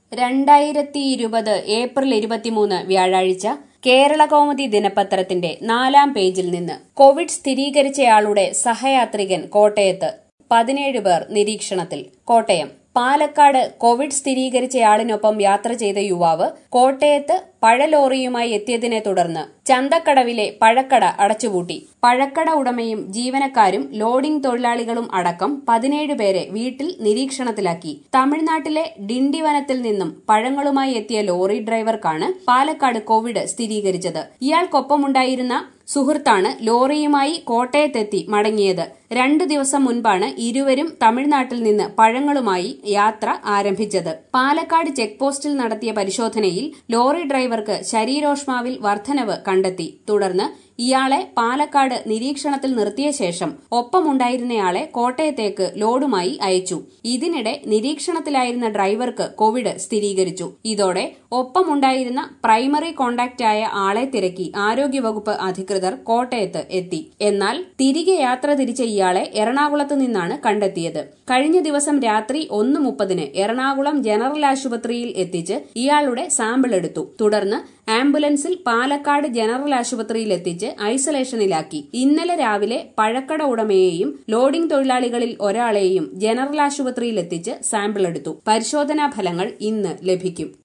രണ്ടായിരത്തി ഇരുപത് ഏപ്രിൽ ഇരുപത്തിമൂന്ന് വ്യാഴാഴ്ച കേരള കൗമുദി ദിനപത്രത്തിന്റെ നാലാം പേജിൽ നിന്ന് കോവിഡ് സ്ഥിരീകരിച്ചയാളുടെ സഹയാത്രികൻ കോട്ടയത്ത് പതിനേഴ് പേർ നിരീക്ഷണത്തിൽ കോട്ടയം പാലക്കാട് കോവിഡ് സ്ഥിരീകരിച്ചയാളിനൊപ്പം യാത്ര ചെയ്ത യുവാവ് കോട്ടയത്ത് പഴലോറിയുമായി എത്തിയതിനെ തുടർന്ന് ചന്തക്കടവിലെ പഴക്കട അടച്ചുപൂട്ടി പഴക്കട ഉടമയും ജീവനക്കാരും ലോഡിംഗ് തൊഴിലാളികളും അടക്കം പതിനേഴ് പേരെ വീട്ടിൽ നിരീക്ഷണത്തിലാക്കി തമിഴ്നാട്ടിലെ ഡിണ്ടിവനത്തിൽ നിന്നും പഴങ്ങളുമായി എത്തിയ ലോറി ഡ്രൈവർക്കാണ് പാലക്കാട് കോവിഡ് സ്ഥിരീകരിച്ചത് ഇയാൾക്കൊപ്പമുണ്ടായിരുന്ന സുഹൃത്താണ് ലോറിയുമായി കോട്ടയത്തെത്തി മടങ്ങിയത് രണ്ടു ദിവസം മുൻപാണ് ഇരുവരും തമിഴ്നാട്ടിൽ നിന്ന് പഴങ്ങളുമായി യാത്ര ആരംഭിച്ചത് പാലക്കാട് ചെക്ക് പോസ്റ്റിൽ നടത്തിയ പരിശോധനയിൽ ലോറി ഡ്രൈവർക്ക് ശരീരോഷ്മാവിൽ വർധനവ് കണ്ടെത്തി തുടർന്ന് ഇയാളെ പാലക്കാട് നിരീക്ഷണത്തിൽ നിർത്തിയ ശേഷം ഒപ്പമുണ്ടായിരുന്നയാളെ കോട്ടയത്തേക്ക് ലോഡുമായി അയച്ചു ഇതിനിടെ നിരീക്ഷണത്തിലായിരുന്ന ഡ്രൈവർക്ക് കോവിഡ് സ്ഥിരീകരിച്ചു ഇതോടെ ഒപ്പമുണ്ടായിരുന്ന പ്രൈമറി കോണ്ടാക്റ്റായ ആളെ തിരക്കി ആരോഗ്യവകുപ്പ് അധികൃതർ കോട്ടയത്ത് എത്തി എന്നാൽ തിരികെ യാത്ര തിരിച്ച ഇയാളെ എറണാകുളത്ത് നിന്നാണ് കണ്ടെത്തിയത് കഴിഞ്ഞ ദിവസം രാത്രി ഒന്ന് മുപ്പതിന് എറണാകുളം ജനറൽ ആശുപത്രിയിൽ എത്തിച്ച് ഇയാളുടെ സാമ്പിൾ എടുത്തു തുടർന്ന് ആംബുലൻസിൽ പാലക്കാട് ജനറൽ ആശുപത്രിയിൽ എത്തിച്ച് ഐസൊലേഷനിലാക്കി ഇന്നലെ രാവിലെ പഴക്കട ഉടമയെയും ലോഡിംഗ് തൊഴിലാളികളിൽ ഒരാളെയും ജനറൽ ആശുപത്രിയിൽ എത്തിച്ച് സാമ്പിൾ എടുത്തു പരിശോധനാ ഫലങ്ങൾ ഇന്ന് ലഭിക്കും